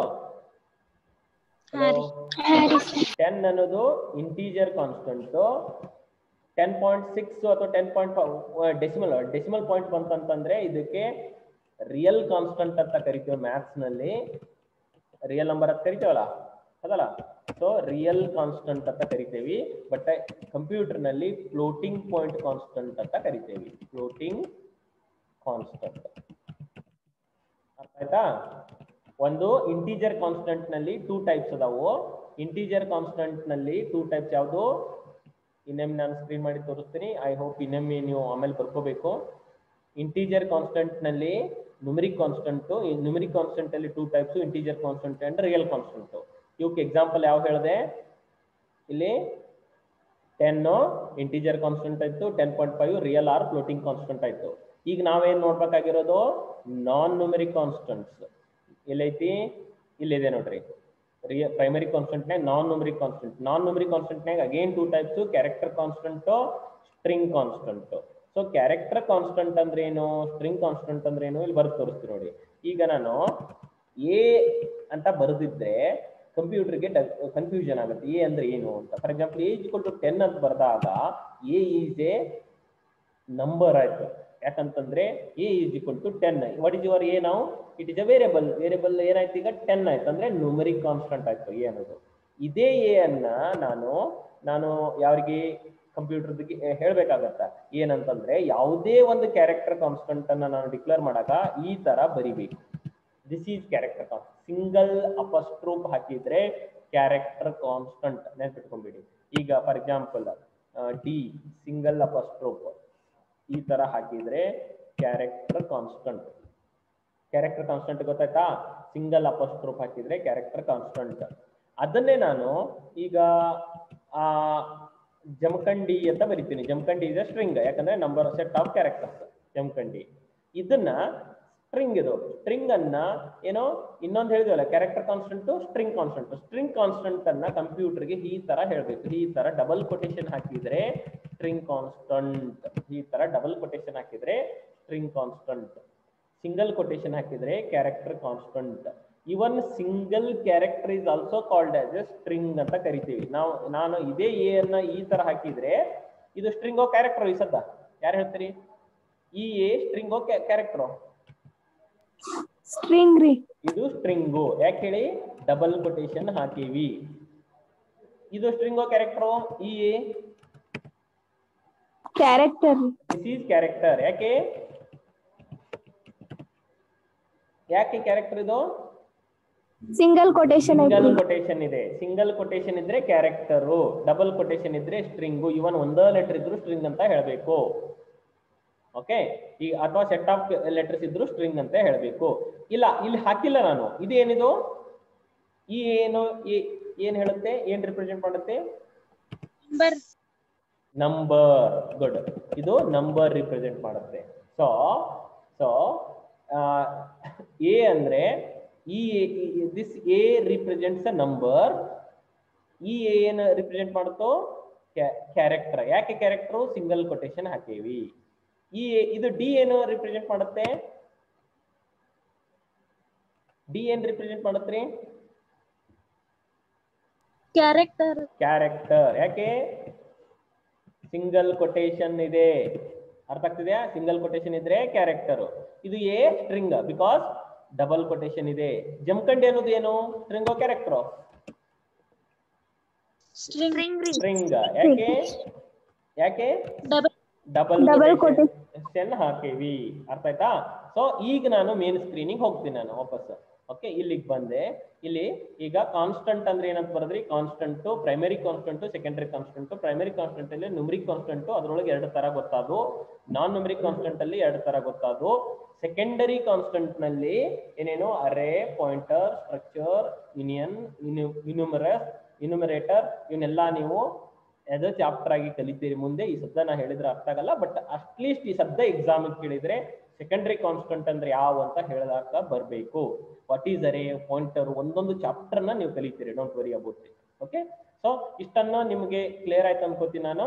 ಹಾ ರೀ. Ten ಅನ್ನೋದು integer constant ten point six ಅಥವಾ ten point decimal decimal point ಬಂತಂತಂದ್ರೆ ಇದಕ್ಕೆ ರಿಯಲ್ ಕಾನ್ಸ್ಟಂಟ್ ಅಂತ ಕರಿತೀವಿ ಮ್ಯಾಥ್ಸ್ ನಲ್ಲಿ ರಿಯಲ್ ನಂಬರ್ ಅಂತ ಕರಿತೀವಲ್ಲ ಅದಲ್ಲ ಸೊ ರಿಯಲ್ ಕಾನ್ಸ್ಟಂಟ್ ಅಂತ ಕರಿತೇವಿ ಬಟ್ ಕಂಪ್ಯೂಟರ್ ನಲ್ಲಿ ಫ್ಲೋಟಿಂಗ್ ಪಾಯಿಂಟ್ ಕಾನ್ಸ್ಟಂಟ್ ಅಂತ ಕರಿತೇವಿ ಫ್ಲೋಟಿಂಗ್ ಕಾನ್ಸ್ಟಂಟ್ ಅರ್ಥ ಆಯ್ತಾ ಒಂದು ಇಂಟೀಜರ್ ಕಾನ್ಸ್ಟಂಟ್ ನಲ್ಲಿ ಟೂ ಟೈಪ್ಸ್ ಅದಾವು ಇಂಟೀಜರ್ ಕಾನ್ಸ್ಟಂಟ್ ನಲ್ಲಿ ಟೂ ಟೈಪ್ಸ್ ಯಾವುದು ಇನ್ನೊಮ್ಮೆ ನಾನು ಸ್ಕ್ರೀನ್ ಮಾಡಿ ತೋರಿಸ್ತೀನಿ ಐ ಹೋಪ್ ಇನ್ನೊಮ್ಮೆ ನೀವು ಆಮೇಲೆ ಬರ್ಕೋಬೇಕು ಇಂಟೀಜರ್ ಕಾನ್ಸ್ಟಂಟ್ ನಲ್ಲಿ ನ್ಯೂಮರಿಕ್ ಕಾನ್ಸ್ಟಂಟ್ ನ್ಯೂಮರಿಕ್ ಕಾನ್ಸ್ಟಂಟ್ ಅಲ್ಲಿ two types integer constant and real constant ಇವಕ್ಕೆ ಎಕ್ಸಾಂಪಲ್ ಯಾವ ಹೇಳಿದೆ ಇಲ್ಲಿ ಟೆನ್ ಇಂಟೀಜರ್ ಕಾನ್ಸ್ಟಂಟ್ ಆಯ್ತು ten point five real or floating constant ಆಯ್ತು ಈಗ ನಾವೇನ್ ನೋಡ್ಬೇಕಾಗಿರೋದು ನಾನ್ ನ್ಯೂಮರಿಕ್ ಕಾನ್ಸ್ಟಂಟ್ಸ್ ಎಲ್ಲೈತಿ ಇಲ್ಲಿದೆ ನೋಡ್ರಿ ರಿಯ ಪ್ರೈಮರಿ ಕಾನ್ಸ್ಟಂಟ್ನಾಗ non numeric constant non numeric ಕಾನ್ಸ್ಟಂಟ್ನಾಗ again two types character constant string constant so character constant ಅಂದ್ರೆ ಏನು ಸ್ಟ್ರಿಂಗ್ ಕಾನ್ಸ್ಟಂಟ್ ಅಂದ್ರೆ ಏನು ಇಲ್ಲಿ ಬರೆದು ತೋರಿಸ್ತೀನಿ ನೋಡಿ ಈಗ ನಾನು ಎ ಅಂತ ಬರೆದಿದ್ರೆ ಕಂಪ್ಯೂಟರ್ಗೆ ಕನ್ಫ್ಯೂಷನ್ ಆಗುತ್ತೆ ಎ ಅಂದ್ರೆ ಏನು ಅಂತ for example A equal to ten ಅಂತ ಬರೆದಾಗ ಎ ಈಸ್ ಎ ನಂಬರ್ ಆಯ್ತು ಯಾಕಂತಂದ್ರೆ A is equal to ten what is your A ನಾವು it is a variable variable ಏನಾಯ್ತು ಈಗ ಟೆನ್ ಆಯ್ತು ಅಂದ್ರೆ ನ್ಯೂಮರಿಕ್ ಕಾನ್ಸ್ಟಂಟ್ ಆಯ್ತು ಎ ಅನ್ನೋದು ಇದೇ ಎ ಅನ್ನ ನಾನು ನಾನು ಯಾರಿಗೆ ಕಂಪ್ಯೂಟರ್ಗೆ ಹೇಳ್ಬೇಕಾಗತ್ತ ಏನಂತಂದ್ರೆ ಯಾವುದೇ ಒಂದು ಕ್ಯಾರೆಕ್ಟರ್ ಕಾನ್ಸ್ಟಂಟ್ ಅನ್ನ ನಾನು ಡಿಕ್ಲೇರ್ ಮಾಡಾಗ ಈ ತರ ಬರಿಬೇಕು this is character constant single apostrophe ಹಾಕಿದ್ರೆ ಕ್ಯಾರೆಕ್ಟರ್ ಕಾನ್ಸ್ಟಂಟ್ ನೆನ್ಪಿಟ್ಕೊಂಡ್ಬಿಡಿ ಈಗ for example D single apostrophe ಈ ತರ ಹಾಕಿದ್ರೆ ಕ್ಯಾರೆಕ್ಟರ್ ಕಾನ್ಸ್ಟಂಟ್ ಕ್ಯಾರೆಕ್ಟರ್ ಕಾನ್ಸ್ಟಂಟ್ ಗೊತ್ತಾಯ್ತಾ ಸಿಂಗಲ್ ಅಪಸ್ಟ್ರೂಪ್ ಹಾಕಿದ್ರೆ ಕ್ಯಾರೆಕ್ಟರ್ ಕಾನ್ಸ್ಟಂಟ್ ಅದನ್ನೇ ನಾನು ಈಗ ಆ ಜಮಖಂಡಿ ಅಂತ ಬರಿತೀನಿ ಜಮಖಂಡಿ ಇಸ್ ಸ್ಟ್ರಿಂಗ್ ಯಾಕಂದ್ರೆ number set of characters Jamkhandi ಇದನ್ನ ಸ್ಟ್ರಿಂಗ್ ಇದು ಸ್ಟ್ರಿಂಗ್ ಅನ್ನ ಏನೋ ಇನ್ನೊಂದು ಹೇಳಿದ್ವಲ್ಲ character constant string constant string constant ಅನ್ನ ಕಂಪ್ಯೂಟರ್ಗೆ ಈ ತರ ಹೇಳ್ಬೇಕು ಈ ತರ ಡಬಲ್ ಕೊಟೇಶನ್ ಹಾಕಿದ್ರೆ ಸ್ಟ್ರಿಂಗ್ ಕಾನ್ಸ್ಟಂಟ್ ಈ ತರ ಡಬಲ್ ಕೊಟೇಶನ್ ಹಾಕಿದ್ರೆ ಸ್ಟ್ರಿಂಗ್ ಕಾನ್ಸ್ಟಂಟ್ ಸಿಂಗಲ್ ಕೊಟೇಶನ್ ಹಾಕಿದ್ರೆ character constant even single character is also called as a string ಅಂತ ಕರಿತೀವಿ ನಾವು ನಾನು ಇದೇ ಎ ಅನ್ನ ಈ ತರ ಹಾಕಿದ್ರೆ ಇದು ಸ್ಟ್ರಿಂಗೋ ಕ್ಯಾರೆಕ್ಟರ್ ಈ ಸದ್ದ ಯಾರು ಹೇಳ್ತೀರಿ ಈ ಎ ಸ್ಟ್ರಿಂಗೋ ಕ್ಯಾರೆಕ್ಟರ್ ಸ್ಟ್ರಿಂಗ್ ರೀ ಇದು ಸ್ಟ್ರಿಂಗು ಯಾಕೆ ಹೇಳಿ ಡಬಲ್ ಕೊಟೇಶನ್ ಹಾಕೀವಿ ಇದು ಸ್ಟ್ರಿಂಗೋ ಕ್ಯಾರೆಕ್ಟರ್ ಈ A character this is character ಯಾಕೆ ಯಾಕೆ ಕ್ಯಾರೆಕ್ಟರ್ ಇದು ಸಿಂಗಲ್ ಕೊಟೇಶನ್ ಸಿಂಗಲ್ ಐತಿ ಕೊಟೇಶನ್ ಇದೆ ಸಿಂಗಲ್ ಕೊಟೇಶನ್ ಇದ್ರೆ ಕ್ಯಾರೆಕ್ಟರು ಡಬಲ್ ಕೊಟೇಶನ್ ಇದ್ರೆ ಸ್ಟ್ರಿಂಗು ಇವನ್ ಒಂದೇ ಲೆಟರ್ ಇದ್ರು ಸ್ಟ್ರಿಂಗ್ ಅಂತ ಹೇಳಬೇಕು ಓಕೆ ಈ ಅಥವಾ ಸೆಟ್ ಆಫ್ ಲೆಟರ್ಸ್ ಇದ್ರು ಸ್ಟ್ರಿಂಗ್ ಅಂತ ಹೇಳಬೇಕು ಇಲ್ಲ ಇಲ್ಲಿ ಹಾಕಿಲ್ಲ ನಾನು ಇದು ಏನಿದು ಈ ಏನು ಈ- ಏನ್ ಹೇಳುತ್ತೆ ಏನ್ ರಿಪ್ರೆಸೆಂಟ್ ಮಾಡುತ್ತೆ ನಂಬರ್ ನಂಬರ್ ಗುಡ್ ಇದು ನಂಬರ್ ರಿಪ್ರೆಸೆಂಟ್ ಮಾಡುತ್ತೆ ಸೊ ಸೊ ಎ ಅಂದ್ರೆ ಈ this A represents a number ಈ ಏನು ರಿಪ್ರೆಸೆಂಟ್ ಮಾಡುತ್ತೋ ಕ್ಯಾರೆಕ್ಟರ್ ಯಾಕೆ ಕ್ಯಾರೆಕ್ಟರ್ ಸಿಂಗಲ್ ಕೊಟೇಶನ್ ಹಾಕೇವಿ ಈ ಇದು ಡಿ ಏನು ರಿಪ್ರೆಸೆಂಟ್ ಮಾಡುತ್ತೆ ಡಿ ಏನ್ ರಿಪ್ರೆಸೆಂಟ್ ಮಾಡುತ್ತ್ರಿ ಕ್ಯಾರೆಕ್ಟರ್ ಕ್ಯಾರೆಕ್ಟರ್ ಯಾಕೆ ಸಿಂಗಲ್ ಕೊಟೇಶನ್ ಇದೆ ಅರ್ಥ ಆಗ್ತಿದೆಯಾ ಸಿಂಗಲ್ ಕೊಟೇಶನ್ ಇದ್ರೆ ಕ್ಯಾರೆಕ್ಟರ್ ಇದು A string because double quotation ಇದೆ ಜಮಖಂಡಿ ಅನ್ನೋದು ಏನು ಸ್ಟ್ರಿಂಗ್ ಕ್ಯಾರೆಕ್ಟರ್ ಸ್ಟ್ರಿಂಗ್ ಸ್ಟ್ರಿಂಗ್ ಯಾಕೆ ಯಾಕೆ ಡಬಲ್ ಡಬಲ್ Double ಕೊಟೇಶನ್ ಹಾಕೇವಿ ಅರ್ಥ ಆಯ್ತಾ ಸೊ ಈಗ ನಾನು ಮೇನ್ ಸ್ಕ್ರೀನಿಗೆ ಹೋಗ್ತೀನಿ ನಾನು ವಾಪಸ್ ಓಕೆ ಇಲ್ಲಿಗೆ ಬಂದೆ ಇಲ್ಲಿ ಈಗ ಕಾನ್ಸ್ಟಂಟ್ ಅಂದ್ರೆ ಏನಂತ ಬರದ್ರಿ constant primary constant secondary constant primary constant ಅಲ್ಲಿ ನ್ಯೂಮರಿಕ್ ಕಾನ್ಸ್ಟಂಟ್ ಅದ್ರೊಳಗೆ ಎರಡು ತರ ಗೊತ್ತಾದು ನಾನ್ ನ್ಯೂಮರಿಕ್ ಕಾನ್ಸ್ಟಂಟ್ ಅಲ್ಲಿ ಎರಡು ತರ ಗೊತ್ತಾದು ಸೆಕೆಂಡರಿ ಕಾನ್ಸ್ಟಂಟ್ ನಲ್ಲಿ ಏನೇನು ಅರೇ ಪಾಯಿಂಟರ್ ಸ್ಟ್ರಕ್ಚರ್ ಯೂನಿಯನ್ ಇನ್ಯೂಮರಸ್ ಇನ್ಯೂಮರೇಟರ್ ಇವನ್ನೆಲ್ಲ ನೀವು ಯಾವುದೋ ಚಾಪ್ಟರ್ ಆಗಿ ಕಲಿತೀರಿ ಮುಂದೆ ಈ ಶಬ್ದ ನಾ ಹೇಳಿದ್ರೆ ಅರ್ಥ ಆಗಲ್ಲ ಬಟ್ ಅಟ್ಲೀಸ್ಟ್ ಈ ಶಬ್ದ ಎಕ್ಸಾಮ್ ಕೇಳಿದ್ರೆ ಸೆಕೆಂಡರಿ ಕಾನ್ಸ್ಟಂಟ್ ಅಂದ್ರೆ ಯಾವ ಅಂತ ಹೇಳಿದಾಗ ಬರಬೇಕು ವಾಟ್ ಈಸ್ ಅರೇ ಪಾಯಿಂಟರ್ ಒಂದೊಂದು ಚಾಪ್ಟರ್ ನ ನೀವು ಕಲಿತೀರಿ don't worry about it okay so ಇಷ್ಟನ್ನ ನಿಮಗೆ ಕ್ಲಿಯರ್ ಆಯ್ತು ಅನ್ಕೋತೀನಿ ನಾನು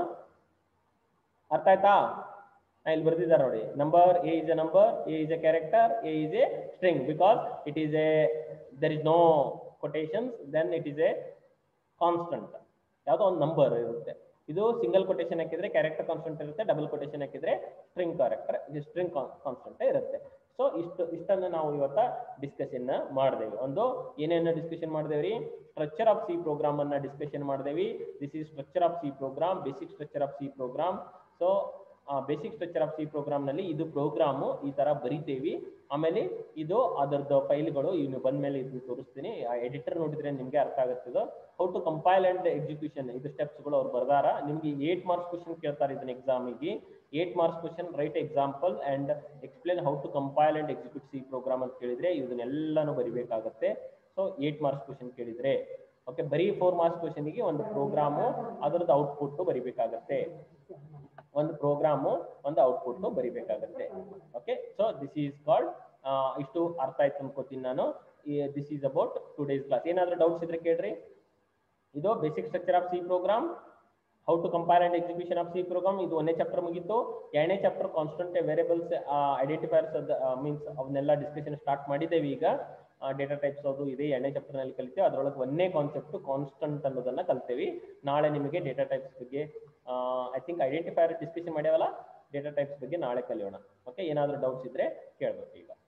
ಅರ್ಥ ಆಯ್ತಾ ನಾ ಇಲ್ಲಿ ಬರ್ದಿದ್ದಾರೆ ನೋಡಿ number A is a number A is a character A is a string because it is a there is no quotations then it is a constant ಯಾವುದೋ ಒಂದು ನಂಬರ್ ಇರುತ್ತೆ ಇದು ಸಿಂಗಲ್ ಕೊಟೇಶನ್ ಹಾಕಿದ್ರೆ ಕ್ಯಾರೆಕ್ಟರ್ ಕಾನ್ಸ್ಟಂಟ್ ಇರುತ್ತೆ double quotation ಹಾಕಿದ್ರೆ string character string constant ಇರುತ್ತೆ so ಇಷ್ಟು ಇಷ್ಟನ್ನು ನಾವು ಇವತ್ತ ಡಿಸ್ಕಷನ್ ಮಾಡಿದೇವಿ ಒಂದು ಏನೇನು ಡಿಸ್ಕಷನ್ ಮಾಡಿದೇವ್ರಿ ಸ್ಟ್ರಕ್ಚರ್ ಆಫ್ ಸಿ ಪ್ರೋಗ್ರಾಮ್ ಅನ್ನ ಡಿಸ್ಕಷನ್ ಮಾಡಿದೇವಿ this is structure of C program basic structure of C program so basic structure of C program ನಲ್ಲಿ ಇದು ಪ್ರೋಗ್ರಾಮು ಈ ತರ ಬರಿತೇವಿ ಆಮೇಲೆ ಇದು ಅದರದ್ದು ಫೈಲ್ಗಳು ಇನ್ನು ಬಂದ ಮೇಲೆ ಇದು ತೋರಿಸ್ತೀನಿ ಎಡಿಟರ್ ನೋಡಿದ್ರೆ ನಿಮ್ಗೆ ಅರ್ಥ ಆಗುತ್ತದ how to compile and execution ಇದು ಸ್ಟೆಪ್ಸ್ಗಳು ಅವ್ರು ಬರ್ದಾರ ನಿಮ್ಗೆ ಏಟ್ ಮಾರ್ಕ್ಸ್ ಕ್ವಶನ್ ಕೇಳ್ತಾರೆ ಇದನ್ನ ಎಕ್ಸಾಮಿಗೆ eight marks question write example and explain how to compile and execute C program ಅಂತ ಕೇಳಿದ್ರೆ ಇದನ್ನೆಲ್ಲಾನು ಬರಿಬೇಕಾಗತ್ತೆ ಸೊ ಏಟ್ ಮಾರ್ಕ್ಸ್ ಕ್ವಶನ್ ಕೇಳಿದ್ರೆ ಓಕೆ ಬರೀ ಫೋರ್ ಮಾರ್ಕ್ಸ್ ಕ್ವಶನ್ಗೆ ಒಂದು ಪ್ರೋಗ್ರಾಮು ಅದರದ್ದು ಔಟ್ಪುಟ್ ಬರಿಬೇಕಾಗತ್ತೆ ಒಂದು ಪ್ರೋಗ್ರಾಮು ಒಂದು ಔಟ್ಪುಟ್ ಬರಿಬೇಕಾಗತ್ತೆ okay so this is called ಇಷ್ಟು ಅರ್ಥ ಆಯ್ತು ಅನ್ಕೋತೀನಿ ನಾನು this is about two days class ಏನಾದ್ರೂ ಡೌಟ್ಸ್ ಇದ್ರೆ ಕೇಳ್ರಿ ಇದು basic structure of C program how to compile and execution of C program ಇದು ಒಂದೇ ಚಾಪ್ಟರ್ ಮುಗೀತು ಎರಡನೇ chapter constant variables identifiers means ಅವನ್ನೆಲ್ಲ ಡಿಸ್ಕಷನ್ ಸ್ಟಾರ್ಟ್ ಮಾಡಿದ್ದೇವೆ ಈಗ ಡೇಟಾ ಟೈಪ್ಸ್ ಅದು ಇದೆ ಎರಡನೇ ಚಾಪ್ಟರ್ ನಲ್ಲಿ ಕಲಿತೇವೆ ಅದರೊಳಗೆ ಒಂದೇ ಕಾನ್ಸೆಪ್ಟ್ ಕಾನ್ಸ್ಟಂಟ್ ಅನ್ನೋದನ್ನ ಕಲ್ತೇವಿ ನಾಳೆ ನಿಮಗೆ ಡೇಟಾ ಟೈಪ್ಸ್ ಬಗ್ಗೆ ಐ ಥಿಂಕ್ ಐಡೆಂಟಿಫೈರ್ ಡಿಸ್ಕಷನ್ ಮಾಡ್ಯಾವಲ್ಲ ಡೇಟಾ ಟೈಪ್ಸ್ ಬಗ್ಗೆ ನಾಳೆ ಕಲಿಯೋಣ ಓಕೆ ಏನಾದರೂ ಡೌಟ್ಸ್ ಇದ್ರೆ ಕೇಳ್ಬೇಕು ಈಗ